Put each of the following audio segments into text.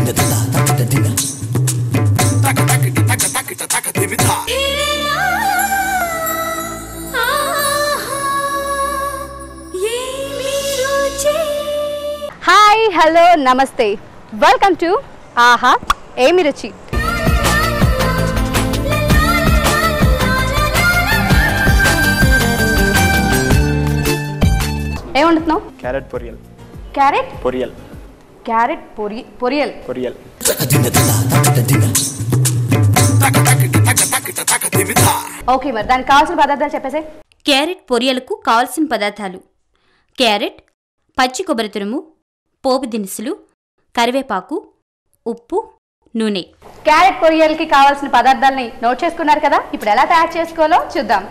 Hi hello నమస్తే welcome to Aha Emi Ruchi ఏం వండుతున్నావు carrot poriyal carrot poriyal carrot పొరి పొరియల్ పొరియల్ ఓకే మరి దానికి కావాల్సిన పదార్థాలు చెప్పేసే క్యారెట్ పొరియలకు కావలసిన పదార్థాలు క్యారెట్ పచ్చి కొబ్బరి తురుము పోపు దినుసులు కరివేపాకు ఉప్పు నూనె క్యారెట్ పొరియల్కి కావాల్సిన పదార్థాలని నోట్ చేసుకున్నారు కదా ఇప్పుడు ఎలా తయారు చేసుకోవాలో చూద్దాం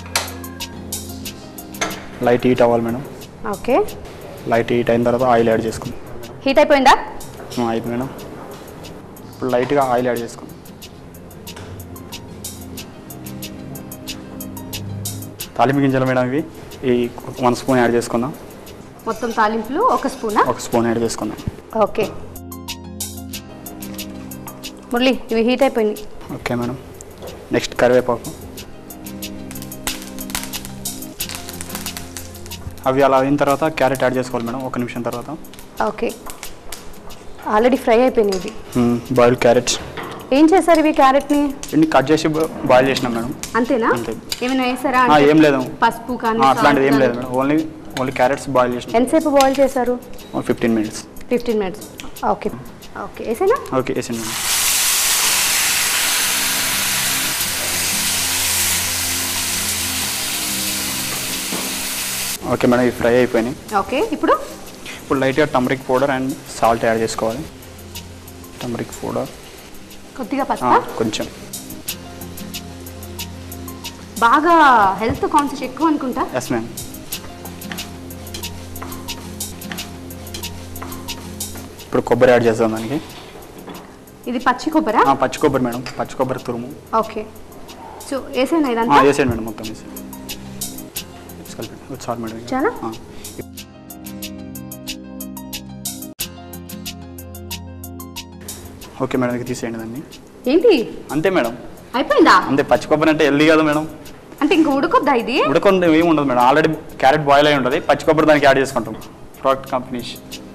లైట్ హీట్ అవ్వాలి మేడం ఓకే లైట్ హీట్ అయిన తర్వాత ఆయిల్ యాడ్ చేసుకుందాం హీట్ అయిపోయిందా ఆ, అయిపోయింది మేడం ఇప్పుడు లైట్గా ఆయిల్ యాడ్ చేసుకుందాం తాలింపు గింజలు మేడం ఇవి ఈ వన్ స్పూన్ యాడ్ చేసుకుందాం మొత్తం తాలింపులు ఒక స్పూనా ఒక స్పూన్ యాడ్ చేసుకుందాం ఓకే మురళి ఇవి హీట్ అయిపోయినాయి ఓకే మేడం నెక్స్ట్ కరివేపాకు అవి అలా అయిన తర్వాత క్యారెట్ యాడ్ చేసుకోవాలి మేడం ఒక నిమిషం తర్వాత ఓకే ఆల్రెడీ ఫ్రై అయిపోయినాయి ఇవి బాయిల్డ్ క్యారెట్స్ ఏం చేశారు ఇవి క్యారెట్ని ఇన్ని కట్ చేసి బాయిల్ చేసినాం మేడం అంతేనా అంతే. ఏమైనా వేసారా ఆ, ఏం లేదు పసుపు కానీ ఆ, అట్లాంటిది ఏం salt లేదు కానీ? Madam only only carrots boil చేసినాం ఎంతసేపు బాయిల్ చేశారు fifteen minutes fifteen minutes okay okay వేసేనా ఓకే వేసింది మేడం ఓకే మేడం ఇవి ఫ్రై అయిపోయినాయి ఓకే ఇప్పుడు ఇప్పుడు లైట్గా turmeric powder and salt add చేసుకోవాలి టమరిక్ పౌడర్ కొద్దిగా పసుపు కొంచెం బాగా హెల్త్ కాన్షియస్ ఎక్కువ అనుకుంటా ఎస్ మ్యామ్ ఇప్పుడు కొబ్బరి యాడ్ చేద్దాం దానికి ఇది పచ్చి కొబ్బరా ఆ, పచ్చి కొబ్బరి మేడం పచ్చి కొబ్బరి తురుము ఓకే సో వేసేనా ఆ, ఇదంతా వేసేయండి మేడం మొత్తం వేసేయండి కలిపి చాలు మేడం ఇక. చాలా? ఆ. ఓకే మేడం ఇక తీసేయండి దాన్ని ఏంటి అంతే మేడం అయిపోయిందా అంతే పచ్చి కొబ్బరి అంటే హెల్దీ కదా మేడం అంటే ఇంకా ఉడకొద్దా ఇది ఉడకొంది ఏమి ఉండదు మేడం ఆల్రెడీ క్యారెట్ బాయిల్ అయి ఉంటుంది పచ్చి కొబ్బరి దానికి యాడ్ చేసుకుంటాం product companies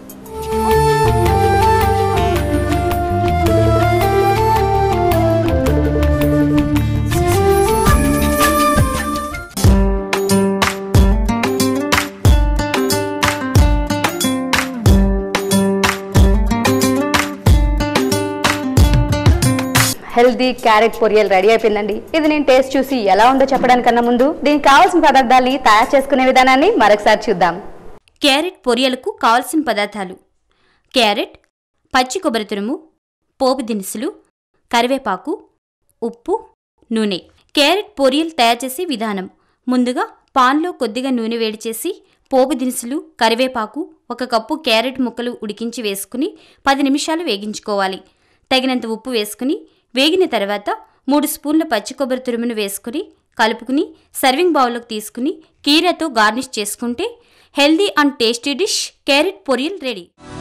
healthy carrot poriyal ready అయిపోయిందండి ఇది నేను టేస్ట్ చూసి ఎలా ఉందో చెప్పడానికన్నా ముందు దీనికి కావాల్సిన పదార్థాలని తయారు చేసుకునే విధానాన్ని మరొకసారి చూద్దాం క్యారెట్ పొరియలకు కావలసిన పదార్థాలు క్యారెట్ పచ్చి కొబ్బరి తురుము పోపు దినుసులు కరివేపాకు ఉప్పు నూనె క్యారెట్ పొరియల్ తయారు చేసే విధానం ముందుగా పాన్లో కొద్దిగా నూనె వేడి చేసి పోపు దినుసులు కరివేపాకు ఒక కప్పు క్యారెట్ ముక్కలు ఉడికించి వేసుకుని పది నిమిషాలు వేగించుకోవాలి తగినంత ఉప్పు వేసుకుని వేగిన తర్వాత మూడు స్పూన్ల పచ్చి కొబ్బరి తురుమును వేసుకుని కలుపుకుని సర్వింగ్ బౌల్లోకి తీసుకుని కీరతో గార్నిష్ చేసుకుంటే healthy and tasty dish carrot poriyal ready